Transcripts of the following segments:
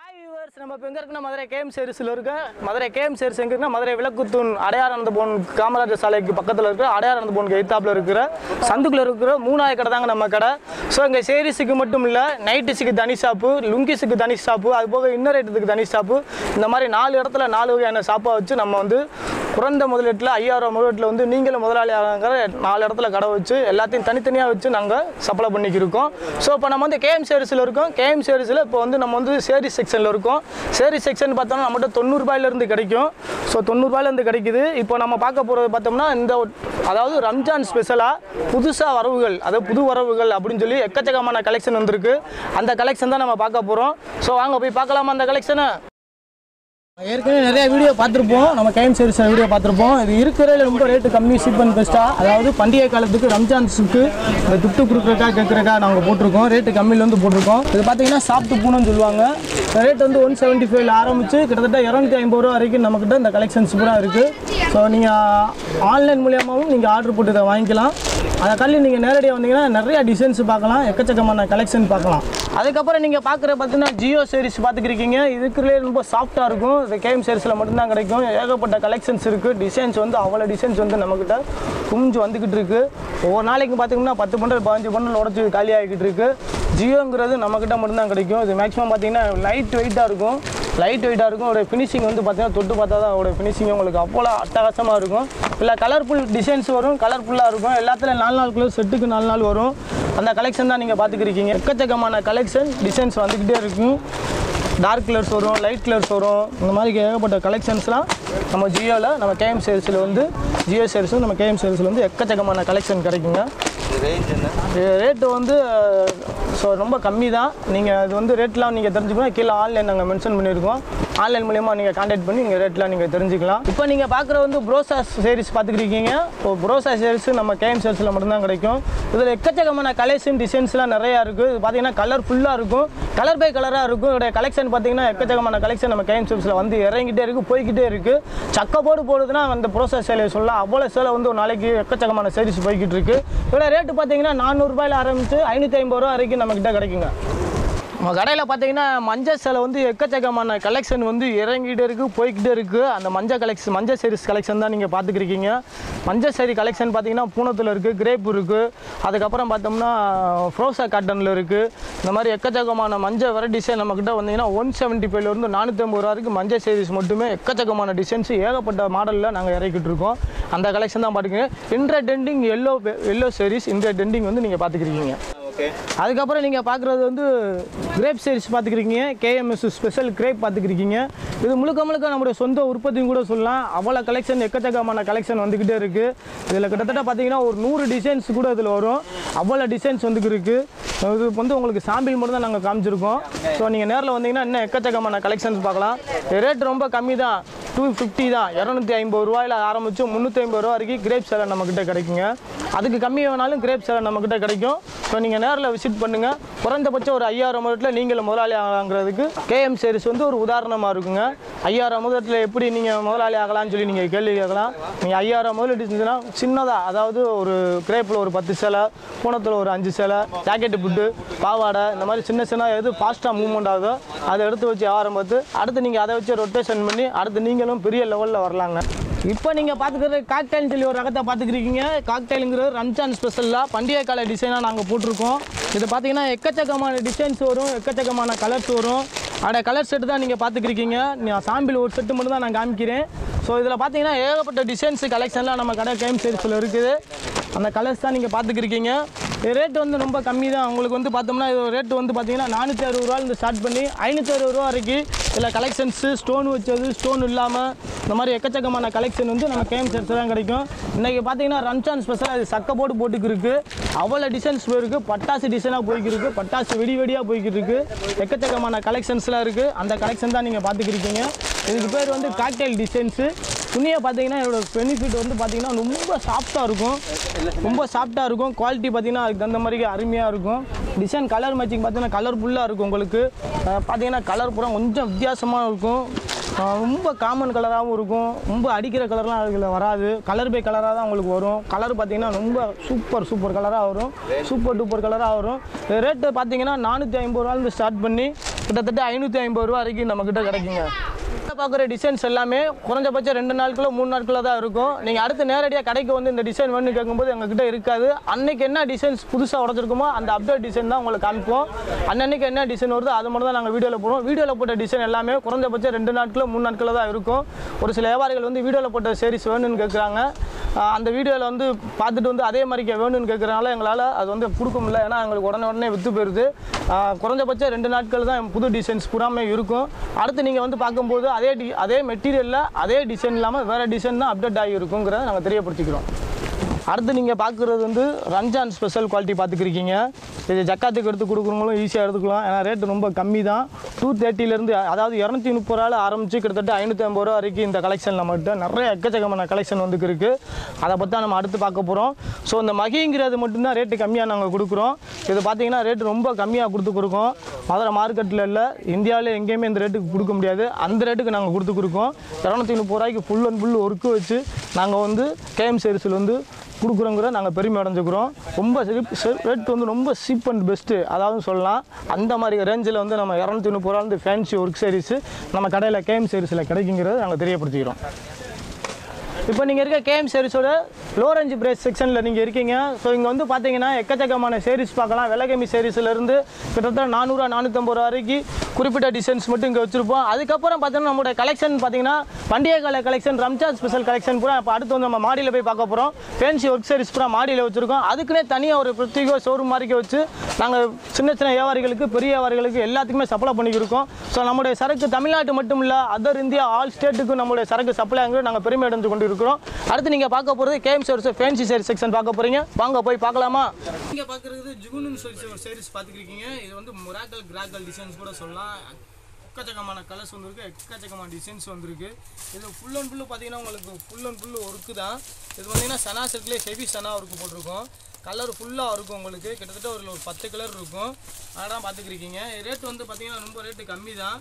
hi viewers நம்ம இப்போ எங்கே இருக்குன்னா மதுரை கேஎம் சேரிஸில் இருக்க மதுரை கேஎம் சேரிஸ் எங்கே இருக்குன்னா மதுரை விளக்குத்தூண் அடையாரானந்த போன் காமராஜர் சாலைக்கு பக்கத்தில் இருக்கிற அடையாரானந்த போனுக்கு எய்த்தாப்பில் இருக்கிற சந்துக்குள்ள இருக்கிற மூணாவது கடை தாங்க நம்ம கடை ஸோ இங்கே சேரீஸுக்கு மட்டும் இல்லை நைட்டிஸுக்கு தனி ஷாப்பு லுங்கிஸுக்கு தனி ஷாப்பு அது போக இன்னர் ஐட்டத்துக்கு தனி ஷாப்பு இந்த மாதிரி நாலு இடத்துல நாலு வகையான ஷாப்பாக வச்சு நம்ம வந்து குறைந்த முதலீட்டில் ஐயாயிரம் முதலீட்டில் வந்து நீங்களும் முதலாளி ஆகிற நாலு இடத்துல கடை வச்சு எல்லாத்தையும் தனித்தனியாக வச்சு நாங்கள் சப்ளை பண்ணிக்கிருக்கோம் ஸோ இப்போ நம்ம வந்து கேஎம் சேரிஸில் இருக்கோம் கேஎம் சேரிஸில் இப்போ வந்து நம்ம வந்து சேரி செக்ஷனில் இருக்கோம் சேரி செக்ஷன் பார்த்தோம்னா நம்மகிட்ட தொண்ணூறுபாயிலேருந்து கிடைக்கும் ஸோ தொண்ணூறுபாயிலேருந்து கிடைக்குது இப்போ நம்ம பார்க்க போகிறது பார்த்தோம்னா இந்த ஒரு- அதாவது ரம்ஜான் ஸ்பெஷலாக புதுசாக வரவுகள் அதாவது புது வரவுகள் அப்படின்னு சொல்லி எக்கச்சக்கமான கலெக்ஷன் வந்திருக்கு அந்த கலெக்ஷன் தான் நம்ம பார்க்க போகிறோம் ஸோ வாங்க போய் பார்க்கலாமா அந்த கலெக்ஷனை ஏற்கனவே நிறைய வீடியோ பார்த்துருப்போம் நம்ம கைம் சர்வீஸ் வீடியோ பார்த்துருப்போம் இது இருக்கிறதுல ரொம்ப ரேட்டு கம்மி சீப் அண்ட் பெஸ்ட்டாக அதாவது பண்டிகை காலத்துக்கு ரம்ஜான்ஸுக்கு இந்த துட்டு கொடுக்குறக்கா கேட்குறக்கா நாங்கள் போட்டிருக்கோம் ரேட்டு கம்மியில் வந்து போட்டிருக்கோம் இது பார்த்தீங்கன்னா சாப்பிட்டு பூனன்னு சொல்லுவாங்க ரேட் வந்து ஒன் செவன்ட்டி ஃபைவ்ல ஆரம்பிச்சு கிட்டத்தட்ட இரநூத்தி ஐம்பது ரூபா வரைக்கும் நம்மக்கிட்ட இந்த கலெக்ஷன்ஸ் பூரா இருக்குது ஸோ நீங்கள் ஆன்லைன் மூலியமாகவும் நீங்கள் ஆர்டர் போட்டு இதை வாங்கிக்கலாம் அதை தள்ளி நீங்கள் நேரடியாக வந்தீங்கன்னா நிறைய டிசைன்ஸ் பார்க்கலாம் எக்கச்சக்கமான கலெக்ஷன் பார்க்கலாம் அதுக்கப்புறம் நீங்கள் பார்க்குற பார்த்தீங்கன்னா ஜியோ சீரிஸ் பார்த்துக்கிருக்கீங்க இதுக்குள்ளே ரொம்ப சாஃப்ட்டாக இருக்கும் இது கேம் சீரிஸில் மட்டும்தான் கிடைக்கும் ஏகப்பட்ட கலெக்ஷன்ஸ் இருக்குது டிசைன்ஸ் வந்து அவ்வளோ டிசைன்ஸ் வந்து நம்மக்கிட்ட குமிஞ்சு வந்துக்கிட்டு இருக்கு ஒவ்வொரு நாளைக்கு பார்த்தீங்கன்னா பத்து பண்டல் பதினஞ்சு பண்டல் உடச்சி காலி ஆகிக்கிட்டு இருக்கு ஜியோங்கிறது நம்மக்கிட்ட மட்டும்தான் கிடைக்கும் இது மேக்ஸிமம் பார்த்தீங்கன்னா லைட் வெயிட்டாக இருக்கும் லைட் வெயிட்டாக இருக்கும் ஒரு ஃபினிஷிங் வந்து பார்த்தீங்கன்னா தொட்டு பார்த்தா தான் அதோட ஃபினிஷிங் உங்களுக்கு அவ்வளோ அட்டகாசமாக இருக்கும் இல்லை கலர்ஃபுல் டிசைன்ஸ் வரும் கலர்ஃபுல்லாக இருக்கும் எல்லாத்துலையும் நாலு நாள் கிலோ செட்டுக்கு நாலு நாள் வரும் அந்த கலெக்ஷன் தான் நீங்கள் பார்த்துக்கிருக்கீங்க எக்கச்சக்கமான கலெக்ஷன் டிசைன்ஸ் வந்துக்கிட்டே இருக்கும் டார்க் கலர்ஸ் வரும் லைட் கலர்ஸ் வரும் இந்த மாதிரி ஏகப்பட்ட கலெக்ஷன்ஸ்லாம் நம்ம ஜியோவில் நம்ம கேஎம் சேல்ஸில் வந்து ஜியோ சேல்ஸும் நம்ம கேஎம் சேல்ஸில் வந்து எக்கச்சக்கமான கலெக்ஷன் கிடைக்குங்க ரேட்டு வந்து ஸோ ரொம்ப கம்மி தான் நீங்கள் இது வந்து ரேட்லாம் நீங்கள் தெரிஞ்சுக்கணும் கீழே ஆன்லைன் நாங்கள் மென்ஷன் பண்ணியிருக்கோம் ஆன்லைன் மூலியமாக நீங்கள் காண்டாக்ட் பண்ணி நீங்கள் ரேட்லாம் நீங்கள் தெரிஞ்சுக்கலாம் இப்போ நீங்கள் பார்க்குற வந்து ப்ரோசா சேரீஸ் பார்த்துக்கிருக்கீங்க இப்போ ப்ரோசா சேரீஸ் நம்ம கேஎம் சேல்ஸில் மட்டும்தான் கிடைக்கும் இதில் எக்கச்சக்கமான கலெக்ஷன் டிசைன்ஸ்லாம் நிறையா இருக்குது இது பார்த்தீங்கன்னா கலர் ஃபுல்லாக இருக்கும் கலர் பை கலராக இருக்கும் இதோடைய கலெக்ஷன் பார்த்தீங்கன்னா எக்கச்சக்கமான கலெக்ஷன் நம்ம கேஎம் சேல்ஸில் வந்து இறங்கிட்டே இருக்குது போய்கிட்டே இருக்குது சக்கப்போடு போடுதுன்னா அந்த ப்ரோசா சேலை சொல்லலாம் அவ்வளோ சேலை வந்து ஒரு நாளைக்கு எக்கச்சக்கமான சேரீஸ் போய்கிட்டு இருக்கு இதோட ரேட்டு பார்த்தீங்கன்னா நானூறுபாயில் ஆரம்பித்து ஐநூற்றி ஐம்பது ரூபா வரைக்கும் நம்மக்கிட்ட கிடைக்குங்க நம்ம கடையில் பார்த்தீங்கன்னா மஞ்சள் சேலை வந்து எக்கச்சக்கமான கலெக்ஷன் வந்து இறங்கிட்டே இருக்குது போய்கிட்டே இருக்குது அந்த மஞ்சள் கலெக்ஷன் மஞ்சள் சீரிஸ் கலெக்ஷன் தான் நீங்கள் பார்த்துக்கிருக்கீங்க மஞ்சள் சேரி கலெக்ஷன் பார்த்தீங்கன்னா பூனத்தில் இருக்குது கிரேப் இருக்குது அதுக்கப்புறம் பார்த்தோம்னா ஃப்ரோசா காட்டனில் இருக்குது இந்த மாதிரி எக்கச்சக்கமான மஞ்சள் வர டிசைன் நம்மக்கிட்ட வந்தீங்கன்னா ஒன் செவன்ட்டி ஃபைவ்லேருந்து நானூற்றி ஐம்பது ரூபா வரைக்கும் மஞ்சள் சீரிஸ் மட்டுமே எக்கச்சக்கமான டிசைன்ஸ் ஏகப்பட்ட மாடலில் நாங்கள் இறக்கிட்டு இருக்கோம் அந்த கலெக்ஷன் தான் பார்த்துக்கங்க இன்ட்ரா டெண்டிங் எல்லோ எல்லோ சீரிஸ் இன்ட்ரா டெண்டிங் வந்து நீங்கள் பார்த்துக்கிறீங்க அதுக்கப்புறம் நீங்கள் பார்க்குறது வந்து கிரேப் சீரிஸ் பார்த்துக்கிறீங்க கேஎம்எஸ் ஸ்பெஷல் கிரேப் பார்த்துக்கிறீங்க இது முழுக்க முழுக்க நம்முடைய சொந்த உற்பத்தியும் கூட சொல்லலாம் அவ்வளோ கலெக்ஷன் எக்கச்சக்கமான கலெக்ஷன் வந்துக்கிட்டே இருக்குது இதில் கிட்டத்தட்ட பார்த்தீங்கன்னா ஒரு நூறு டிசைன்ஸ் கூட இதில் வரும் அவ்வளோ டிசைன்ஸ் வந்துக்கு இருக்குது இது வந்து உங்களுக்கு சாம்பிள் மட்டும் தான் நாங்கள் காமிச்சிருக்கோம் ஸோ நீங்கள் நேரில் வந்தீங்கன்னா இன்னும் எக்கச்சக்கமான கலெக்ஷன்ஸ் பார்க்கலாம் ரேட் ரொம்ப கம்மி தான் டூ ஃபிஃப்டி தான் இரநூத்தி ஐம்பது ரூபாயில் ஆரம்பித்து முந்நூற்றி ஐம்பது ரூபா வரைக்கும் கிரேப் சேலை நம்மக்கிட்ட கிடைக்குங்க அதுக்கு கம்மி வேணாலும் கிரேப் சேலை நம்மக்கிட்ட கிடைக்கும் ஸோ நீங்கள் நேரில் விசிட் பண்ணுங்கள் குறைந்தபட்சம் ஒரு ஐயாயிரம் முதலத்தில் நீங்கள் முதலாளி ஆகலாங்கிறதுக்கு கேஎம் சேரிஸ் வந்து ஒரு உதாரணமாக இருக்குங்க ஐயாயிரம் முதலத்தில் எப்படி நீங்கள் முதலாளி ஆகலாம்னு சொல்லி நீங்கள் கேள்வி கேட்கலாம் நீங்கள் ஐயாயிரம் முதலீடு செஞ்சுன்னா சின்னதாக அதாவது ஒரு கிரேப்பில் ஒரு பத்து சேலை பூனத்தில் ஒரு அஞ்சு சேலை ஜாக்கெட்டு புட்டு பாவாடை இந்த மாதிரி சின்ன சின்ன எது ஃபாஸ்ட்டாக மூவ்மெண்ட் ஆகுதோ அதை எடுத்து வச்சு வியாபாரம் பார்த்து அடுத்து நீங்கள் அதை வச்சு ரொட்டேஷன் பண்ணி அடுத்து நீங்களும் பெரிய லெவலில் வரலாங்க இப்போ நீங்கள் பார்த்துக்கிறது காக்டைல்னு சொல்லி ஒரு ரகத்தை பார்த்துக்கிறீங்க காக்டைலுங்கிறது ரம்ஜான் ஸ்பெஷலாக பண்டிகை கால டிசைனாக நாங்கள் போட்டிருக்கோம் இது பார்த்தீங்கன்னா எக்கச்சக்கமான டிசைன்ஸ் வரும் எக்கச்சக்கமான கலர்ஸ் வரும் அதோட கலர் செட்டு தான் நீங்கள் பார்த்துக்கிறீங்க நான் சாம்பிள் ஒரு செட்டு மட்டும் தான் நான் காமிக்கிறேன் ஸோ இதில் பார்த்தீங்கன்னா ஏகப்பட்ட டிசைன்ஸ் கலெக்ஷன்லாம் நம்ம கடை கைம் சீரிஸில் இருக்குது அந்த கலர்ஸ் தான் நீங்கள் பார்த்துக்கிருக்கீங்க ரேட் வந்து ரொம்ப கம்மி தான் உங்களுக்கு வந்து பார்த்தோம்னா இது ரேட் வந்து பார்த்தீங்கன்னா நானூற்றி அறுபது ரூபாயிலிருந்து ஸ்டார்ட் பண்ணி ஐநூற்றி அறுபது ரூபா வரைக்கும் இதில் கலெக்ஷன்ஸு ஸ்டோன் வச்சது ஸ்டோன் இல்லாமல் இந்த மாதிரி எக்கச்சக்கமான கலெக்ஷன் வந்து நம்ம கேம் செட்ஸ் தான் கிடைக்கும் இன்றைக்கி பார்த்தீங்கன்னா ரம்ஜான் ஸ்பெஷல் அது சக்க போட்டு போட்டுக்கு இருக்கு அவ்வளோ டிசைன்ஸ் போயிருக்கு பட்டாசு டிசைனாக போய்க்கு இருக்கு பட்டாசு வெடி வெடியாக போய்க்கிட்டு இருக்கு எக்கச்சக்கமான கலெக்ஷன்ஸ்லாம் இருக்குது அந்த கலெக்ஷன் தான் நீங்கள் பார்த்துக்கிருக்கீங்க இதுக்கு பேர் வந்து காக்டைல் டிசைன்ஸு துணியை பார்த்தீங்கன்னா இதோட பெனிஃபிட் வந்து பார்த்தீங்கன்னா ரொம்ப சாஃப்டாக இருக்கும் ரொம்ப சாஃப்டாக இருக்கும் குவாலிட்டி பார்த்தீங்கன்னா அதுக்கு தகுந்த மாதிரி அருமையாக இருக்கும் டிசைன் கலர் மேட்சிங் பார்த்தீங்கன்னா கலர்ஃபுல்லாக இருக்கும் உங்களுக்கு அஹ் பார்த்தீங்கன்னா கலர் பூரா கொஞ்சம் வித்தியாசமாக இருக்கும் அஹ் ரொம்ப காமன் கலராகவும் இருக்கும் ரொம்ப அடிக்கிற கலர்லாம் அதில் வராது கலர் பை கலராக தான் உங்களுக்கு வரும் கலர் பார்த்தீங்கன்னா ரொம்ப சூப்பர் சூப்பர் கலராக வரும் சூப்பர் டூப்பர் கலராக வரும் ரேட்டு பார்த்தீங்கன்னா நானூற்றி ஐம்பது ரூபாலேருந்து ஸ்டார்ட் பண்ணி கிட்டத்தட்ட ஐநூற்றி ஐம்பது ரூபா வரைக்கும் நம்மக்கிட்ட கிடைக்குங்க பார்க்குற டிசைன்ஸ் எல்லாமே குறைஞ்சபட்சம் ரெண்டு நாட்களோ மூணு நாட்களோ தான் இருக்கும் நீங்கள் அடுத்து நேரடியாக கடைக்கு வந்து இந்த டிசைன் வேணும்னு கேட்கும்போது எங்ககிட்ட இருக்காது அன்னைக்கு என்ன டிசைன்ஸ் புதுசாக உடச்சிருக்குமோ அந்த அப்டேட் டிசைன் தான் உங்களுக்கு காமிப்போம் அன்னன்னைக்கு என்ன டிசைன் வருதோ அது மட்டும் தான் நாங்கள் வீடியோவில் போடுவோம் வீடியோவில் போட்ட டிசைன் எல்லாமே குறைஞ்சபட்சம் ரெண்டு நாட்களோ மூணு நாட்களோ தான் இருக்கும் ஒரு சில வியாபாரிகள் வந்து வீடியோவில் போட்ட சேரீஸ் வேணும்னு கேட்குறாங்க ஆஹ் அந்த வீடியோவில் வந்து பார்த்துட்டு வந்து அதே மாதிரிக்கே வேணும்னு கேட்குறனால எங்களால் அது வந்து கொடுக்க முடியல ஏன்னா எங்களுக்கு உடனே உடனே விற்று போயிடுது ஆஹ் குறைஞ்சபட்சம் ரெண்டு நாட்கள் தான் புது டிசைன்ஸ் பூராமே இருக்கும் அடுத்து நீங்கள் வந்து பார்க்கும்போது அதே டி அதே மெட்டீரியலில் அதே டிசைன் இல்லாமல் வேறு டிசைன் தான் அப்டேட் ஆகி இருக்குங்கிறத நாங்கள் தெரியப்படுத்திக்கிறோம் அடுத்து நீங்கள் பார்க்குறது வந்து ரம்ஜான் ஸ்பெஷல் குவாலிட்டி பார்த்துக்கிருக்கீங்க இது ஜக்காத்துக்கு எடுத்து கொடுக்குறவங்களும் ஈஸியாக எடுத்துக்கலாம் ஏன்னா ரேட்டு ரொம்ப கம்மி தான் டூ தேர்ட்டிலேருந்து அதாவது இரநூத்தி முப்பது ரூபாயில் ஆரம்பித்து கிட்டத்தட்ட ஐநூற்றி ஐம்பது ரூபா வரைக்கும் இந்த கலெக்ஷன் நம்மகிட்ட நிறைய எக்கச்சக்கமான கலெக்ஷன் வந்துக்கு இருக்குது அதை பற்றி தான் நம்ம அடுத்து பார்க்க போகிறோம் ஸோ இந்த மகிங்கிறது மட்டும்தான் ரேட்டு கம்மியாக நாங்கள் கொடுக்குறோம் இது பார்த்தீங்கன்னா ரேட்டு ரொம்ப கம்மியாக கொடுத்து கொடுக்கோம் மதுரை மார்க்கெட்டில் இல்லை இந்தியாவிலே எங்கேயுமே இந்த ரேட்டுக்கு கொடுக்க முடியாது அந்த ரேட்டுக்கு நாங்கள் கொடுத்து கொடுக்கோம் இரநூத்தி முப்பது ரூபாய்க்கு ஃபுல் அண்ட் ஃபுல் ஒர்க்கு வச்சு நாங்கள் வந்து கேஎம் சேரிஸில் வந்து கொடுக்குறோங்கிற நாங்கள் பெருமை அடைஞ்சுக்கிறோம் ரொம்ப ரேட் வந்து ரொம்ப சீப் அண்ட் பெஸ்ட்டு அதாவது சொல்லலாம் அந்த மாதிரி ரேஞ்சில் வந்து நம்ம இரநூத்தி முப்பது ரூபாலேருந்து ஃபேன்சி ஒர்க் சாரீஸு நம்ம கடையில் கேஎம் சாரீஸில் கிடைக்குங்கிறத நாங்கள் தெரியப்படுத்திக்கிறோம் இப்போ நீங்கள் இருக்க கேஎம் சேரீஸோட லோ ரேஞ்ச் பிரைஸ் செக்ஷனில் நீங்கள் இருக்கீங்க ஸோ இங்கே வந்து பார்த்தீங்கன்னா எக்கச்சக்கமான சேரீஸ் பார்க்கலாம் விலை கம்மி சேரீஸ்லேருந்து கிட்டத்தட்ட நானூறுரூவா நானூற்றம்பது ரூபா வரைக்கும் குறிப்பிட்ட டிசைன்ஸ் மட்டும் இங்கே வச்சுருப்போம் அதுக்கப்புறம் பார்த்தீங்கன்னா நம்மளோட கலெக்ஷன் பார்த்தீங்கன்னா பண்டிகை கால கலெக்ஷன் ரம்ஜான் ஸ்பெஷல் கலெக்ஷன் பூரா இப்போ அடுத்து வந்து நம்ம மாடியில் போய் பார்க்க போகிறோம் ஃபேன்சி ஒர்க் சாரீஸ் பூரா மாடியில் வச்சுருக்கோம் அதுக்குன்னே தனியாக ஒரு பிரத்யேக ஷோரூம் மாதிரி வச்சு நாங்கள் சின்ன சின்ன வியாபாரிகளுக்கு பெரிய வியாபாரிகளுக்கு எல்லாத்துக்குமே சப்ளை பண்ணிக்கிருக்கோம் ஸோ நம்முடைய சரக்கு தமிழ்நாட்டு மட்டும் இல்லை அதர் இந்தியா ஆல் ஸ்டேட்டுக்கும் நம்மளுடைய சரக்கு சப்ளை ஆகுது நாங்கள் பெருமை அடைஞ்சு கொண்டு இருக்கிறோம் அடுத்து நீங்கள் பார்க்க போகிறது KM sarees fancy saree section பார்க்க போகிறீங்க வாங்க போய் பார்க்கலாமா இங்கே பார்க்குறது ஜுகுனு சொல்லி ஒரு சேரீஸ் பார்த்துக்கிறீங்க இது வந்து முராக்கல் கிராக்கல் டிசைன்ஸ் கூட சொல்லலாம் எக்கச்சக்கமான கலர்ஸ் வந்திருக்கு எக்கச்சக்கமான டிசைன்ஸ் வந்திருக்கு இது ஃபுல் அண்ட் ஃபுல்லு பார்த்தீங்கன்னா உங்களுக்கு ஃபுல் அண்ட் ஃபுல்லு ஒர்க்கு தான் இது பார்த்தீங்கன்னா சனா செட்லேயே ஹெவி சனா ஒர்க்கு போட்டிருக்கோம் கலர் ஃபுல்லாக இருக்கும் உங்களுக்கு கிட்டத்தட்ட ஒரு ஒரு பத்து கலர் இருக்கும் அதான் பார்த்துக்கிருக்கீங்க ரேட் வந்து பார்த்தீங்கன்னா ரொம்ப ரேட்டு கம்மி தான்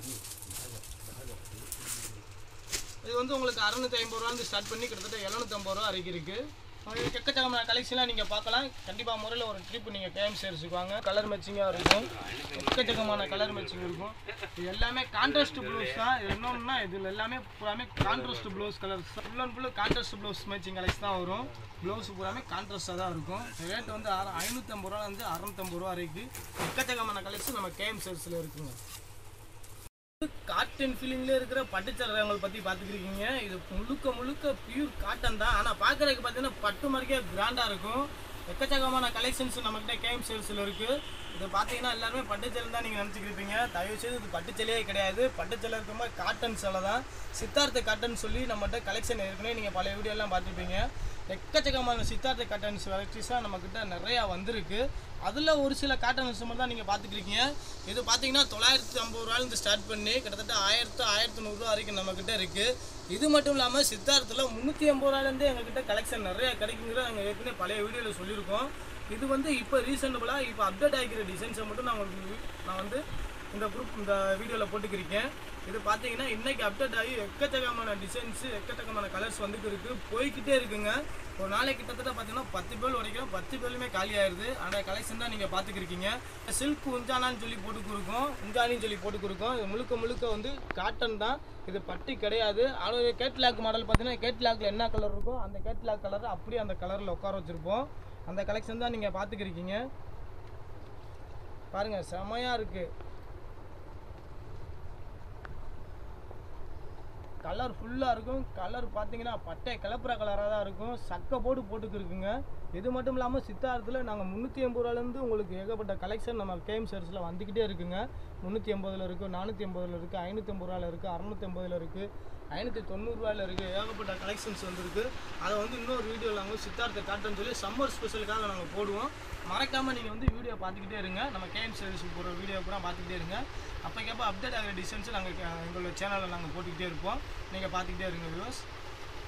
இது வந்து உங்களுக்கு அறநூற்றி ஐம்பது ரூபாந்து ஸ்டார்ட் பண்ணி கிட்டத்தட்ட எழுநூத்தம்பது ரூபா வரைக்கும் இருக்குது உங்களுக்கு எக்கச்சக்கமான கலெக்ஷன்லாம் நீங்கள் பார்க்கலாம் கண்டிப்பாக முறையில் ஒரு ட்ரிப் நீங்கள் கேம் சேர்த்துக்கு வாங்க கலர் மேட்சிங்காக இருக்கும் எக்கச்சக்கமான கலர் மேட்சிங் இருக்கும் இது எல்லாமே கான்ட்ராஸ்ட் ப்ளவுஸ் தான் இது என்னன்னா இதில் எல்லாமே பூராமே contrast blouse colours full and full contrast blouse matching கலெக்ஸ் தான் வரும் ப்ளவுஸ் பூராமே கான்ட்ராஸ்டாக தான் இருக்கும் ரேட் வந்து அற ஐநூற்றம்பது ரூபாலேருந்து அறநூற்றம்பது ரூபா வரைக்கும் எக்கச்சக்கமான கலெக்ஷன் நம்ம கேம் சேர்ஸில் இருக்குங்க காட்டன் ஃபீலிங்ல இருக்கிற பட்டு சலரங்களை பத்தி பாத்துக்கிறீங்க இது முழுக்க முழுக்க பியூர் காட்டன் தான் ஆனா பாக்குறதுக்கு பாத்தீங்கன்னா பட்டு மாதிரிக்கே கிராண்டா இருக்கும் எக்கச்சக்கமான கலெக்ஷன்ஸ் நம்மகிட்ட கேம் சேல்ஸ்ல இருக்கு இது பாத்தீங்கன்னா எல்லாருமே பட்டு சேலை தான் நீங்க நினைச்சுக்கிருப்பீங்க தயவு செய்து இது பட்டு சேலையே கிடையாது பட்டு சேலை இருக்கும்போது காட்டன் சேலை தான் சித்தார்த்த காட்டன் சொல்லி நம்மகிட்ட கலெக்ஷன் ஏற்கனவே நீங்க பழைய வீடியோ எல்லாம் பார்த்துருப்பீங்க எக்கச்சக்கமான சித்தார்த்த காட்டன்ஸ் வெரைட்டிஸாக நம்மக்கிட்ட நிறையா வந்திருக்கு அதில் ஒரு சில காட்டன்ஸ் மட்டும் தான் நீங்கள் பார்த்துக்கிறீங்க இது பார்த்தீங்கன்னா தொள்ளாயிரத்தி ஐம்பது ரூபாயிலேருந்து ஸ்டார்ட் பண்ணி கிட்டத்தட்ட ஆயிரத்து ஆயிரத்தி நூறுரூவா வரைக்கும் நம்மக்கிட்ட இருக்குது இது மட்டும் இல்லாமல் சித்தார்த்தில் முந்நூற்றி ஐம்பது ரூபாயிலேருந்து எங்ககிட்ட கலெக்ஷன் நிறைய கிடைக்குங்கிறத நாங்கள் ஏற்கனவே பழைய வீடியோவில் சொல்லியிருக்கோம் இது வந்து இப்போ ரீசெண்டபுளாக இப்போ அப்டேட் ஆகிக்கிற டிசைன்ஸை மட்டும் நான் உங்களுக்கு நான் வந்து இந்த குரூப் இந்த வீடியோவில் போட்டுக்கிருக்கேன் இது பார்த்தீங்கன்னா இன்னைக்கு அப்டேட் ஆகி எக்கச்சக்கமான டிசைன்ஸ் எக்கச்சக்கமான கலர்ஸ் வந்துட்டு இருக்கு போய்கிட்டே இருக்குங்க ஒரு நாளைக்கு கிட்டத்தட்ட பார்த்தீங்கன்னா பத்து பேர் வரைக்கும் பத்து பேருமே காலி ஆயிருது அந்த கலெக்ஷன் தான் நீங்கள் பார்த்துக்கிருக்கீங்க சில்க் உஞ்சானான்னு சொல்லி போட்டு கொடுக்கும் உஞ்சானின்னு சொல்லி போட்டு கொடுக்கும் இது முழுக்க முழுக்க வந்து காட்டன் தான் இது பட்டு கிடையாது ஆனால் கேட்லாக் மாடல் பார்த்தீங்கன்னா கேட்லாக்ல என்ன கலர் இருக்கோ அந்த கேட்லாக் கலர் அப்படியே அந்த கலரில் உட்கார வச்சுருப்போம் அந்த கலெக்ஷன் தான் நீங்கள் பார்த்துக்கிருக்கீங்க பாருங்க செமையா இருக்கு கலர் ஃபுல்லாக இருக்கும் கலர் பார்த்தீங்கன்னா பட்டை கிளப்புற கலராக தான் இருக்கும் சக்கை போட்டு போட்டுக்கு இருக்குங்க இது மட்டும் இல்லாமல் சித்தார்த்தில் நாங்கள் முந்நூற்றி எண்பது ரூபாலேருந்து உங்களுக்கு ஏகப்பட்ட கலெக்ஷன் நம்ம கேம் சர்ஸில் வந்துக்கிட்டே இருக்குங்க முந்நூற்றி எண்பதில் இருக்குது நானூற்றி எண்பதில் இருக்குது ஐநூற்றி ஐம்பது ரூபாயில் இருக்குது அறநூற்றி எண்பதில் இருக்குது ஐநூற்றி தொண்ணூறுரூவாயில் இருக்குது ஏகப்பட்ட கலெக்ஷன்ஸ் வந்துருக்கு அதை வந்து இன்னொரு வீடியோவில் நாங்கள் சித்தார்த்த காட்டுன்னு சொல்லி சம்மர் ஸ்பெஷலுக்காக நாங்கள் போடுவோம் மறக்காமல் நீங்கள் வந்து வீடியோ பார்த்துக்கிட்டே இருங்க நம்ம கேஎம் சர்வீஸ் போகிற வீடியோ பூரா பார்த்துக்கிட்டே இருங்க அப்போக்கப்போ அப்டேட் ஆகிற டிசைன்ஸை நாங்கள் எங்களோட சேனலில் நாங்கள் போட்டுக்கிட்டே இருப்போம் நீங்கள் பார்த்துக்கிட்டே இருங்க வியூவர்ஸ்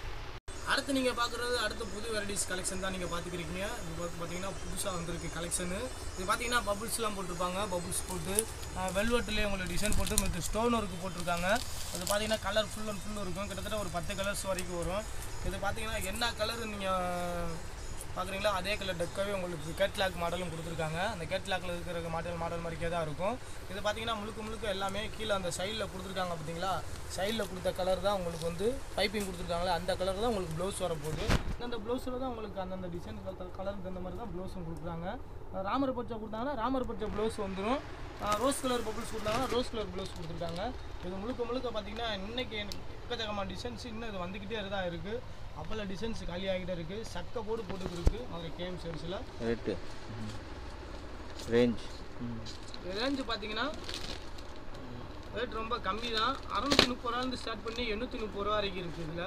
அடுத்து நீங்கள் பார்க்குறது அடுத்த புது வெரைட்டிஸ் கலெக்ஷன் தான் நீங்கள் பார்த்துக்கிறீங்க இது பார்த்து பார்த்தீங்கன்னா புதுசாக வந்திருக்கு கலெக்ஷனு இது பார்த்தீங்கன்னா பபுள்ஸ்லாம் போட்டிருப்பாங்க பபுள்ஸ் போட்டு வெல்வெட்லேயே உங்களுக்கு டிசைன் போட்டு மித்த ஸ்டோன் ஒர்க்கு போட்டிருக்காங்க அது பார்த்தீங்கன்னா கலர் ஃபுல் அண்ட் ஃபுல் இருக்கும் கிட்டத்தட்ட ஒரு பத்து கலர்ஸ் வரைக்கும் வரும் இது பார்த்தீங்கன்னா என்ன கலர் நீங்கள் பார்க்குறீங்களா அதே கலர் டெக்காவே உங்களுக்கு கேட்லாக் மாடலும் கொடுத்துருக்காங்க அந்த கேட்லாக்ல இருக்கிற மாடல் மாடல் மாதிரிக்கே தான் இருக்கும் இது பார்த்தீங்கன்னா முழுக்க முழுக்க எல்லாமே கீழே அந்த சைடில் கொடுத்துருக்காங்க பார்த்தீங்களா சைடில் கொடுத்த கலர் தான் உங்களுக்கு வந்து பைப்பிங் கொடுத்துருக்காங்களே அந்த கலர் தான் உங்களுக்கு ப்ளவுஸ் வரப்போகுது அந்த ப்ளவுஸில் தான் உங்களுக்கு அந்தந்த டிசைன் கலருக்கு தகுந்த மாதிரி தான் ப்ளவுஸும் கொடுக்குறாங்க அஹ் ராமர் பச்சை கொடுத்தாங்கன்னா ராமர் பச்சை ப்ளவுஸ் வந்துடும் ரோஸ் கலர் பபிள்ஸ் கொடுத்தாங்கன்னா ரோஸ் கலர் ப்ளவுஸ் கொடுத்துருக்காங்க இது முழுக்க முழுக்க பார்த்தீங்கன்னா இன்னைக்கு எனக்கு எக்கச்சக்கமான டிசைன்ஸ் இன்னும் இது வந்துக்கிட்டே தான் இருக்குது அப்போல்லாம் டிசைன்ஸ் காலி ஆகிட்டே இருக்குது சக்கை போடு போட்டுக்கு இருக்குது அவங்க கேம் சேல்ஸில் ரேட்டு ரேஞ்ச் ரேஞ்சு பார்த்தீங்கன்னா ரேட் ரொம்ப கம்மி தான் அறநூற்றி முப்பது ரூபாலேருந்து ஸ்டார்ட் பண்ணி எண்ணூற்றி முப்பது ரூபா வரைக்கும் இருக்குது இதில்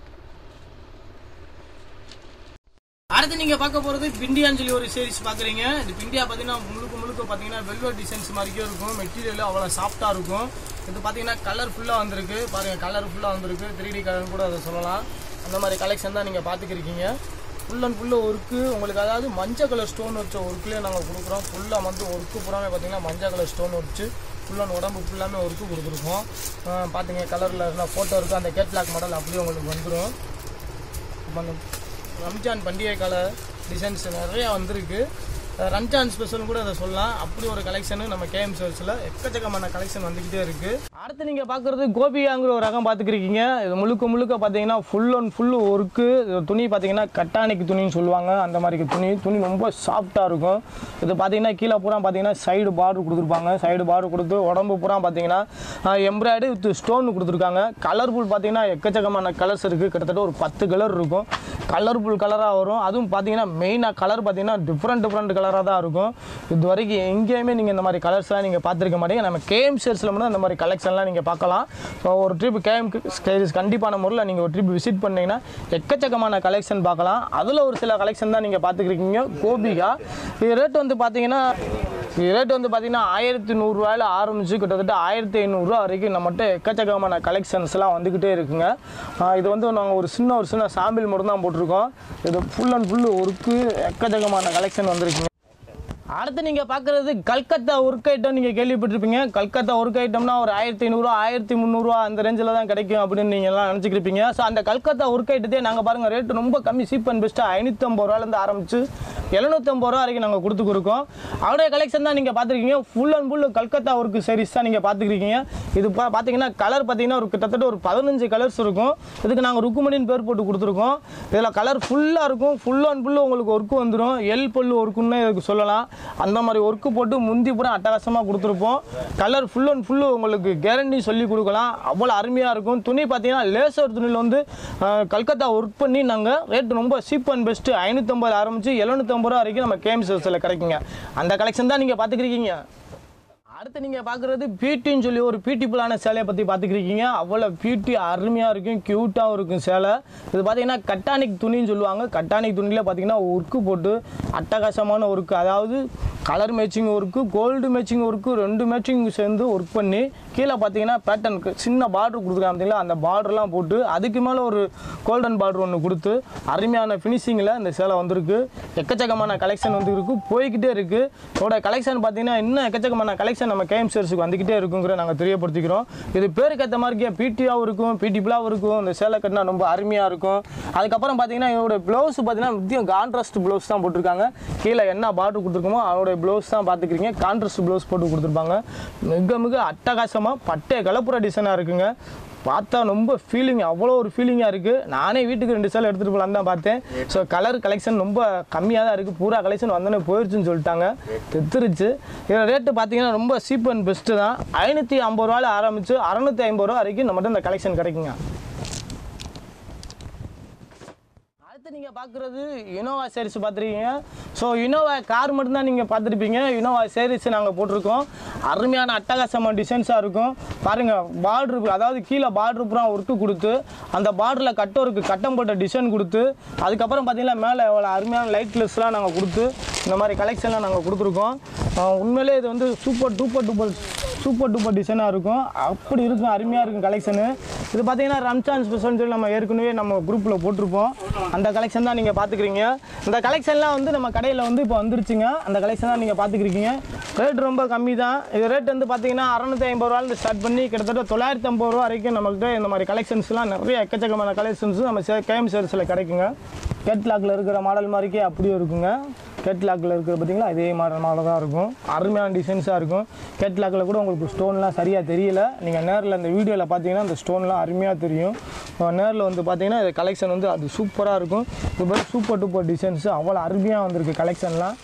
அடுத்து நீங்கள் பார்க்க போகிறது பிண்டியான்னு சொல்லி ஒரு சீரிஸ் பார்க்குறீங்க இந்த பிண்டியா பார்த்தீங்கன்னா முழுக்க முழுக்க பார்த்தீங்கன்னா வெல்வெட் டிசைன்ஸ் மாதிரிக்கே இருக்கும் மெட்டீரியல் அவ்வளோ சாஃப்டாக இருக்கும் இது பார்த்தீங்கன்னா கலர் ஃபுல்லாக வந்திருக்கு பாருங்கள் கலர் ஃபுல்லாக வந்திருக்கு த்ரீ டி கலர் கூட அதை சொல்லலாம் அந்த மாதிரி கலெக்ஷன் தான் நீங்கள் பார்த்துக்கிருக்கீங்க ஃபுல் அண்ட் ஃபுல்லு ஒர்க்கு உங்களுக்கு அதாவது மஞ்சள் கலர் ஸ்டோன் வச்ச ஒர்க்லேயே நாங்கள் கொடுக்குறோம் ஃபுல்லாக வந்து ஒர்க்கு பூராமே பார்த்தீங்கன்னா மஞ்சள் கலர் ஸ்டோன் வச்சு ஃபுல் அண்ட் உடம்பு ஃபுல்லாமே ஒர்க்கு கொடுத்துருக்கோம் அஹ் பார்த்தீங்க கலரில் இருந்தால் ஃபோட்டோ இருக்குது அந்த கேட்லாக் மாடல் அப்படியே உங்களுக்கு வந்துடும் இப்போ அந்த ரம்ஜான் பண்டிகை கால டிசைன்ஸ் நிறையா வந்திருக்கு அஹ் ரம்ஜான் ஸ்பெஷல் கூட அதை சொல்லலாம் அப்படி ஒரு கலெக்ஷனு நம்ம கேஎம் சர்ஸில் எக்கச்சக்கமான கலெக்ஷன் வந்துக்கிட்டே இருக்குது அடுத்து நீங்கள் பார்க்குறது கோபியாங்கிற ஒரு ரகம் பார்த்துக்கிருக்கீங்க இது முழுக்க முழுக்க பார்த்தீங்கன்னா ஃபுல் அண்ட் ஃபுல் ஒர்க்கு துணி பார்த்தீங்கன்னா கட்டானிக்கு துணின்னு சொல்லுவாங்க அந்த மாதிரி துணி துணி ரொம்ப சாஃப்டாக இருக்கும் இது பார்த்தீங்கன்னா கீழே பூரா பார்த்தீங்கன்னா சைடு பார்டர் கொடுத்துருப்பாங்க சைடு பார்டர் கொடுத்து உடம்பு பூரா பார்த்தீங்கன்னா எம்ப்ராய்டு வித் ஸ்டோன் கொடுத்துருக்காங்க கலர்ஃபுல் பார்த்தீங்கன்னா எக்கச்சக்கமான கலர்ஸ் இருக்குது கிட்டத்தட்ட ஒரு பத்து கலர் இருக்கும் கலர்ஃபுல் கலராக வரும் அதுவும் பார்த்தீங்கன்னா மெயினாக கலர் பார்த்தீங்கன்னா டிஃப்ரெண்ட் டிஃப்ரெண்ட் கலராக தான் இருக்கும் இது வரைக்கும் எங்கேயுமே நீங்கள் இந்த மாதிரி கலர்ஸ்லாம் நீங்கள் பார்த்துருக்க மாட்டீங்க நம்ம கேஎம் ஷேர்ஸில் மட்டும் இந்த மாதிரி கலெக்ஷன்லாம் நீங்கள் பார்க்கலாம் ஸோ ஒரு ட்ரிப் கேஎம் ஸ்டைல்ஸ் கண்டிப்பான முறையில் நீங்கள் ஒரு ட்ரிப் விசிட் பண்ணீங்கன்னா எக்கச்சக்கமான கலெக்ஷன் பார்க்கலாம் அதில் ஒரு சில கலெக்ஷன் தான் நீங்கள் பார்த்துக்கிருக்கீங்க கோபிகா இது ரேட் வந்து பார்த்தீங்கன்னா இது ரேட் வந்து பார்த்தீங்கன்னா ஆயிரத்தி நூறுரூவாயில் ஆரம்பிச்சு கிட்டத்தட்ட ஆயிரத்தி ஐநூறுரூவா வரைக்கும் நம்மகிட்ட எக்கச்சக்கமான கலெக்ஷன்ஸ்லாம் வந்துக்கிட்டே இருக்குங்க ஆஹ் இது வந்து நாங்கள் ஒரு சின்ன ஒரு சின்ன சாம்பிள் மட்டும் தான் போட்டிருக்கோம் இது ஃபுல் அண்ட் ஃபுல் ஒர்க்கு எக்கச்சக்கமான கலெக்ஷன் வந்திருக்குங்க அடுத்து நீங்கள் பார்க்குறது கல்கத்தா ஒர்க் ஐட்டம் நீங்கள் கேள்விப்பட்டிருப்பீங்க கல்கத்தா ஒர்க் ஐட்டம்னா ஒரு ஆயிரத்தி ஐநூறுரூவா ஆயிரத்தி முந்நூறுரூவா அந்த ரேஞ்சில் தான் கிடைக்கும் அப்படின்னு நீங்கள் எல்லாம் நினச்சிக்கிருப்பீங்க ஸோ அந்த கல்கத்தா ஒர்க் ஐட்டத்தையே நாங்கள் பாருங்கள் ரேட்டு ரொம்ப கம்மி சீப் அண்ட் பெஸ்ட்டாக ஐநூற்றம்பது ரூபாலேருந்து ஆரம்பிச்சு எழுநூற்றம்பது ரூபா வரைக்கும் நாங்கள் கொடுத்துருக்கோம் அவருடைய கலெக்ஷன் தான் நீங்கள் பார்த்துருக்கீங்க full and full Calcutta work series தான் நீங்கள் பார்த்துருக்கீங்க இது பா- பார்த்தீங்கன்னா கலர் பார்த்தீங்கன்னா ஒரு கிட்டத்தட்ட ஒரு பதினஞ்சு கலர்ஸ் இருக்கும் இதுக்கு நாங்கள் ருக்குமணின்னு பேர் போட்டு கொடுத்துருக்கோம் இதில் கலர் ஃபுல்லாக இருக்கும் ஃபுல் அண்ட் ஃபுல்லு உங்களுக்கு ஒர்க்கு வந்துடும் எல் பல்லு ஒர்க்குன்னு இதுக்கு சொல்லலாம் அந்த மாதிரி ஒர்க்கு போட்டு முந்தி பூரா அட்டகாசமாக கொடுத்துருப்போம் கலர் ஃபுல் அண்ட் ஃபுல்லு உங்களுக்கு கேரண்டி சொல்லி கொடுக்கலாம் அவ்வளோ அருமையாக இருக்கும் துணி பார்த்தீங்கன்னா லேசர் துணியில் வந்து அஹ், கல்கத்தா ஒர்க் பண்ணி நாங்கள் ரேட் ரொம்ப சீப் அண்ட் பெஸ்ட்டு ஐநூற்றம்பது ஆரம்பிச்சு எழுநூற்றம்பது ரூபா வரைக்கும் நம்ம கேம்சஸில் கிடைக்குங்க அந்த கலெக்ஷன் தான் நீங்கள் பார்த்துக்கிறீங்க அடுத்து நீங்கள் பார்க்குறது பீட்டின்னு சொல்லி ஒரு பியூட்டிஃபுல்லான சேலையை பற்றி பார்த்துக்கிருக்கீங்க அவ்வளோ பியூட்டி அருமையாக இருக்கும் க்யூட்டாகவும் இருக்கும் சேலை இது பார்த்தீங்கன்னா கட்டானிக் துணின்னு சொல்லுவாங்க கட்டானிக் துணியில் பார்த்தீங்கன்னா ஒர்க்கு போட்டு அட்டகாசமான ஒர்க்கு அதாவது colour matching work gold matching work ரெண்டு மேட்சிங் சேர்ந்து ஒர்க் பண்ணி கீழே பார்த்தீங்கன்னா பேட்டர்னுக்கு சின்ன பார்டர் கொடுத்துருக்காங்க பார்த்தீங்களா அந்த பார்டர்லாம் போட்டு அதுக்கு மேலே ஒரு கோல்டன் பார்டர் ஒன்று கொடுத்து அருமையான ஃபினிஷிங்கில் இந்த சேலை வந்திருக்கு எக்கச்சக்கமான கலெக்ஷன் வந்து இருக்கு போய்கிட்டே இருக்குது இதோட கலெக்ஷன் பார்த்தீங்கன்னா இன்னும் எக்கச்சக்கமான கலெக்ஷன் நம்ம கேஎம் சேர்ஸுக்கு வந்துக்கிட்டே இருக்குங்கிற நாங்கள் தெரியப்படுத்திக்கிறோம் இது பேருக்கு ஏற்ற மாதிரிக்கே பிடியாகவும் இருக்கும் பிடிபிளாகவும் இருக்கும் இந்த சேலை கட்டினா ரொம்ப அருமையாக இருக்கும் அதுக்கப்புறம் பார்த்தீங்கன்னா இதோட ப்ளவுஸ் பார்த்தீங்கன்னா வித்தியம் கான்ட்ராஸ்ட் ப்ளவுஸ் தான் போட்டிருக்காங்க கீழே என்ன பார்டர் கொடுத்துருக்கோமோ அதோட ப்ளவுஸ் தான் பார்த்துக்கிறீங்க கான்ட்ராஸ்ட் ப்ளவுஸ் போட்டு கொடுத்துருப்பாங்க மிக மிக அட்டகாசமாக பட்டை கலப்புற டிசைனாக இருக்குங்க பார்த்தா ரொம்ப ஃபீலிங் அவ்வளோ ஒரு ஃபீலிங்காக இருக்குது நானே வீட்டுக்கு ரெண்டு சேலை எடுத்துகிட்டு போகலான்னு தான் பார்த்தேன் ஸோ கலர் கலெக்ஷன் ரொம்ப கம்மியாக தான் இருக்குது பூரா கலெக்ஷன் வந்தோடனே போயிடுச்சுன்னு சொல்லிட்டாங்க தெத்துருச்சு இதில் ரேட்டு பார்த்தீங்கன்னா ரொம்ப சீப் அண்ட் பெஸ்ட்டு தான் ஐநூற்றி ஐம்பது ரூபாயில் ஆரம்பித்து அறநூற்றி ஐம்பது ரூபா வரைக்கும் நம்மகிட்ட இந்த கலெக்ஷன் கிடைக்குங்க அடுத்து நீங்கள் பார்க்குறது இனோவா சேரீஸ் பார்த்துருக்கீங்க ஸோ இனோவா கார் மட்டும்தான் நீங்கள் பார்த்துருப்பீங்க இனோவா சேரீஸ் நாங்கள் போட்டிருக்கோம் அருமையான அட்டகாசமான டிசைன்ஸாக இருக்கும் பாருங்கள் பார்ட்ரு அதாவது கீழே பார்ட்ரு பூரா ஒர்க்கு கொடுத்து அந்த பார்டரில் கட்ட ஒர்க்கு கட்டம் போட்ட டிசைன் கொடுத்து அதுக்கப்புறம் பார்த்தீங்கன்னா மேலே எவ்வளோ அருமையான லைட் லெஸ்லாம் நாங்கள் கொடுத்து இந்த மாதிரி கலெக்ஷன்லாம் நாங்கள் கொடுத்துருக்கோம் ஆஹ் உண்மையிலே இது வந்து super duper duper super duper டிசைனாக இருக்கும் அப்படி இருக்கும் அருமையாக இருக்கும் கலெக்ஷனு இது பார்த்தீங்கன்னா ரம்ஜான் ஸ்பெஷல்னு சொல்லி நம்ம ஏற்கனவே நம்ம குரூப்பில் போட்டிருப்போம் அந்த கலெக்ஷன் தான் நீங்கள் பார்த்துக்கிறீங்க இந்த கலெக்ஷன்லாம் வந்து நம்ம கடையில் வந்து இப்போ வந்துருச்சுங்க அந்த கலெக்ஷன் தான் நீங்கள் பார்த்துக்கிறீங்க ரேட் ரொம்ப கம்மி தான் இது ரேட் வந்து பார்த்தீங்கன்னா அறநூற்றி ஐம்பது ரூபாலேருந்து ஸ்டார்ட் பண்ணி கிட்டத்தட்ட தொள்ளாயிரத்தி ஐம்பது ரூபா வரைக்கும் நம்மகிட்ட இந்த மாதிரி கலெக்ஷன்ஸ்லாம் நிறைய எக்கச்சக்கமான கலெக்ஷன்ஸ் நம்ம கேஎம் சேர்ஸில் கிடைக்குங்க கேட்லாக்ல இருக்கிற மாடல் மாதிரிக்கே அப்படியே இருக்குங்க கேட்லாக்ல இருக்கிற பார்த்தீங்களா இதே மாடல் மாடல் தான் இருக்கும் அருமையான டிசைன்ஸாக இருக்கும் கேட்லாக்ல கூட உங்களுக்கு ஸ்டோன்லாம் சரியாக தெரியல நீங்கள் நேரில் இந்த வீடியோவில் பார்த்தீங்கன்னா இந்த ஸ்டோன்லாம் அருமையாக தெரியும் நேரில் வந்து பார்த்தீங்கன்னா இது கலெக்ஷன் வந்து அது சூப்பராக இருக்கும் இது மாதிரி சூப்பர் டூப்பர் டிசைன்ஸ் அவ்வளோ அருமையாக வந்திருக்கு கலெக்ஷன்லாம்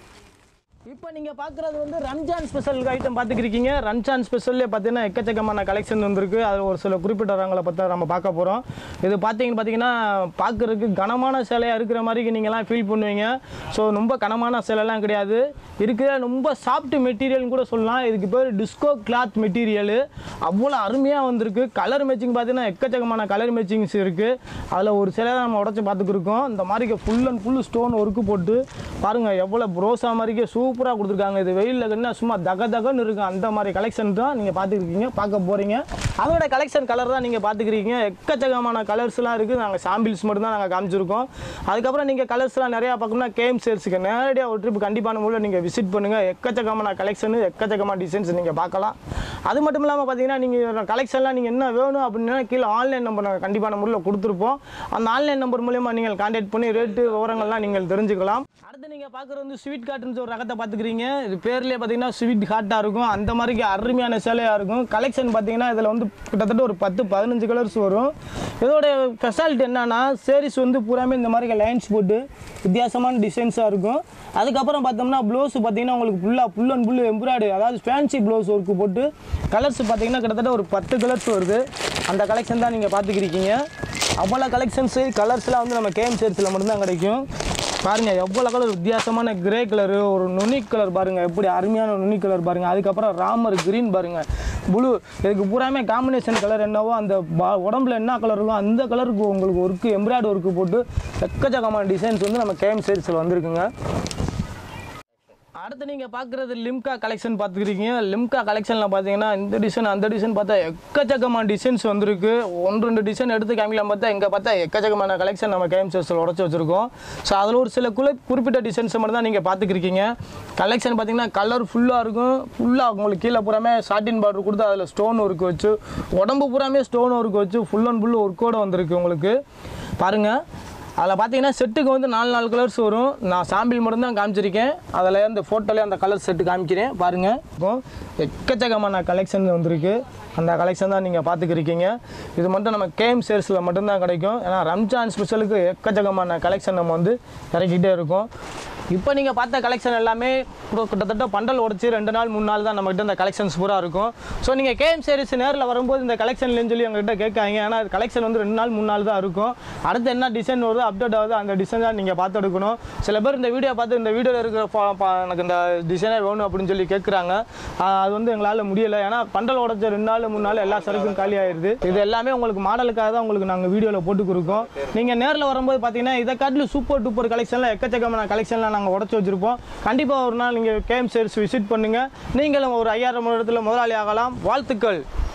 இப்போ நீங்கள் பார்க்குறது வந்து ரம்ஜான் ஸ்பெஷல் ஐட்டம் பார்த்துக்கிருக்கீங்க ரம்ஜான் ஸ்பெஷல்லே பார்த்தீங்கன்னா எக்கச்சக்கமான கலெக்ஷன் வந்திருக்கு அது ஒரு சில குறிப்பிட்ட ரகங்களை பற்றி நம்ம பார்க்க போகிறோம் இது பார்த்தீங்கன்னு பார்த்தீங்கன்னா பார்க்குறதுக்கு கனமான சேலையாக இருக்கிற மாதிரி நீங்கள்லாம் ஃபீல் பண்ணுவீங்க ஸோ ரொம்ப கனமான சேலைலாம் கிடையாது இருக்கிற ரொம்ப சாஃப்ட் மெட்டீரியல்னு கூட சொல்லலாம் இதுக்கு பேர் டிஸ்கோ கிளாத் மெட்டீரியலு அவ்வளோ அருமையாக வந்திருக்கு கலர் மேட்சிங் பார்த்தீங்கன்னா எக்கச்சக்கமான கலர் மேட்சிங்ஸ் இருக்குது அதில் ஒரு சிலை நம்ம உடச்சி பார்த்துக்கிருக்கோம் இந்த மாதிரி full and full stone work போட்டு பாருங்கள் எவ்வளோ ப்ரோஸா மாதிரிக்கே சூப்பராக கொடுத்துருக்காங்க இது வெயிலில் கண்ணா சும்மா தக தகன்னு இருக்கும் அந்த மாதிரி கலெக்ஷன் தான் நீங்கள் பார்த்துருக்கீங்க பார்க்க போகிறீங்க அதோட கலெக்ஷன் கலர் தான் நீங்கள் பார்த்துக்கிறீங்க எக்கச்சக்கமான கலர்ஸ்லாம் இருக்குது நாங்கள் சாம்பிள்ஸ் மட்டும் தான் நாங்கள் காமிச்சிருக்கோம் அதுக்கப்புறம் நீங்கள் கலர்ஸ்லாம் நிறையா பார்க்கணும்னா கேம் சேல்ஸுக்கு நேரடியாக ஒரு ட்ரிப் கண்டிப்பான முறையில் நீங்கள் விசிட் பண்ணுங்கள் எக்கச்சக்கமான கலெக்ஷனு எக்கச்சக்கமான டிசைன்ஸ் நீங்கள் பார்க்கலாம் அது மட்டும் இல்லாமல் பார்த்தீங்கன்னா நீங்கள் கலெக்ஷன்லாம் நீங்கள் என்ன வேணும் அப்படின்னா கீழே ஆன்லைன் நம்பர் நாங்கள் கண்டிப்பான முறையில் கொடுத்துருப்போம் அந்த ஆன்லைன் நம்பர் மூலயமா நீங்கள் கான்டாக்ட் பண்ணி ரேட்டு விவரங்கள்லாம் நீங்கள் தெரிஞ்சுக்கலாம் அடுத்து நீங்கள் பார்க்குறது வந்து ஸ்வீட் காட்டுன்னு ஒரு ரகத்தை பார்த்துக்கிறீங்க இது பேர்லேயே பார்த்தீங்கன்னா ஸ்வீட் ஹாட்டாக இருக்கும் அந்த மாதிரி அருமையான சேலையாக இருக்கும் கலெக்ஷன் பார்த்தீங்கன்னா இதில் வந்து கிட்டத்தட்ட ஒரு பத்து பதினஞ்சு கலர்ஸ் வரும் இதோட ஸ்பெஷாலிட்டி என்னன்னா சேரீஸ் வந்து பூராமே இந்த மாதிரி லைன்ஸ் போட்டு வித்தியாசமான டிசைன்ஸாக இருக்கும் அதுக்கப்புறம் பார்த்தோம்னா ப்ளவுஸ் பார்த்தீங்கன்னா உங்களுக்கு ஃபுல்லாக ஃபுல் அண்ட் ஃபுல் எம்ப்ராய்டு அதாவது ஃபேன்சி ப்ளவுஸ் ஒர்க்கு போட்டு கலர்ஸ் பார்த்தீங்கன்னா கிட்டத்தட்ட ஒரு பத்து கலர்ஸ் வருது அந்த கலெக்ஷன் தான் நீங்கள் பார்த்துக்கிறீங்க அவ்வளோ கலெக்ஷன்ஸு கலர்ஸ்லாம் வந்து நம்ம கேம் சேர்ஸில் மட்டும்தான் கிடைக்கும் பாருங்க எவ்வளோ கலர் வித்தியாசமான கிரே கலரு ஒரு நுனி கலர் பாருங்க எப்படி அருமையான நுனி கலர் பாருங்க அதுக்கப்புறம் ராமர் கிரீன் பாருங்க ப்ளூ இதுக்கு பூராமே காம்பினேஷன் கலர் என்னவோ அந்த பா- உடம்புல என்ன கலர் இருக்கோ அந்த கலருக்கு உங்களுக்கு ஒர்க்கு எம்ப்ராய்டு ஒர்க்கு போட்டு எக்கச்சக்கமான டிசைன்ஸ் வந்து நம்ம கேம் சைட்ஸில் வந்திருக்குங்க அடுத்து நீங்கள் பார்க்குறது லிம்கா கலெக்ஷன் பார்த்துக்கிறீங்க லிம்கா கலெக்ஷனில் பார்த்தீங்கன்னா இந்த டிசைன் அந்த டிசைன் பார்த்தா எக்கச்சக்கமான டிசைன்ஸ் வந்திருக்கு ஒன்று ரெண்டு டிசைன் எடுத்து காமிக்கலாம் பார்த்தா இங்கே பார்த்தா எக்கச்சக்கமான கலெக்ஷன் நம்ம கேம் சேல்ஸில் உடச்சி வச்சுருக்கோம் ஸோ அதில் ஒரு சில குல குறிப்பிட்ட டிசைன்ஸை மட்டும் தான் நீங்கள் பார்த்துக்கிறீங்க கலெக்ஷன் பார்த்தீங்கன்னா கலர் ஃபுல்லாக இருக்கும் ஃபுல்லாக உங்களுக்கு கீழே பூராமே சாட்டின் பார்டர் கொடுத்து அதில் ஸ்டோன் ஒர்க் வச்சு உடம்பு பூராமே ஸ்டோன் ஒர்க் வச்சு ஃபுல் அண்ட் ஃபுல் ஒர்க்கோடு வந்திருக்கு உங்களுக்கு பாருங்கள் அதில் பார்த்தீங்கன்னா செட்டுக்கு வந்து நாலு நாலு கலர்ஸ் வரும் நான் சாம்பிள் மட்டும் தான் காமிச்சிருக்கேன் அதில் இந்த ஃபோட்டோலேயே அந்த கலர் செட்டு காமிக்கிறேன் பாருங்கள் இப்போ எக்கச்சக்கமான கலெக்ஷன் வந்திருக்கு அந்த கலெக்ஷன் தான் நீங்கள் பார்த்துக்கிருக்கீங்க இது மட்டும் நம்ம கேம் சேல்ஸில் மட்டும்தான் கிடைக்கும் ஏன்னா ரம்ஜான் ஸ்பெஷலுக்கு எக்கச்சக்கமான கலெக்ஷன் நம்ம வந்து இறக்கிட்டே இருக்கோம் இப்போ நீங்கள் பார்த்த கலெக்ஷன் எல்லாமே இப்போ கிட்டத்தட்ட பண்டல் உடச்சி ரெண்டு நாள் மூணு நாள் தான் நம்மகிட்ட இந்த கலெக்ஷன்ஸ் பூரா இருக்கும் ஸோ நீங்கள் கேம் சீரிஸ் நேரில் வரும்போது இந்த கலெக்ஷன்லன்னு சொல்லி எங்ககிட்ட கேட்காங்க ஏன்னா கலெக்ஷன் வந்து ரெண்டு நாள் மூணு நாள் தான் இருக்கும் அடுத்து என்ன டிசைன் வருதோ அப்டேட் ஆகுது அந்த டிசைன் தான் நீங்கள் பார்த்து எடுக்கணும் சில பேர் இந்த வீடியோ பார்த்து இந்த வீடியோவில் இருக்கிற பா- பா- எனக்கு இந்த டிசைனே வேணும் அப்படின்னு சொல்லி கேட்குறாங்க அது வந்து எங்களால் முடியலை ஏன்னா பண்டல் உடச்ச ரெண்டு நாள் மூணு நாள் எல்லா சரக்கும் காலி ஆயிடுது இது எல்லாமே உங்களுக்கு மாடலுக்காக தான் உங்களுக்கு நாங்கள் வீடியோவில் போட்டு கொடுக்கோம் நீங்கள் நேரில் வரும்போது பார்த்தீங்கன்னா இதை காட்டிலும் சூப்பர் டூப்பர் கலெக்ஷனில் எக்கச்சக்கமான கலெக்ஷன்லாம் நாங்கள் உடச்சி வச்சுருப்போம் கண்டிப்பாக ஒரு நாள் நீங்கள் கேம் சேர்ஸ் விசிட் பண்ணுங்கள் நீங்களும் ஒரு ஐயாயிரம் இடத்துல முதலாளி ஆகலாம் வாழ்த்துக்கள்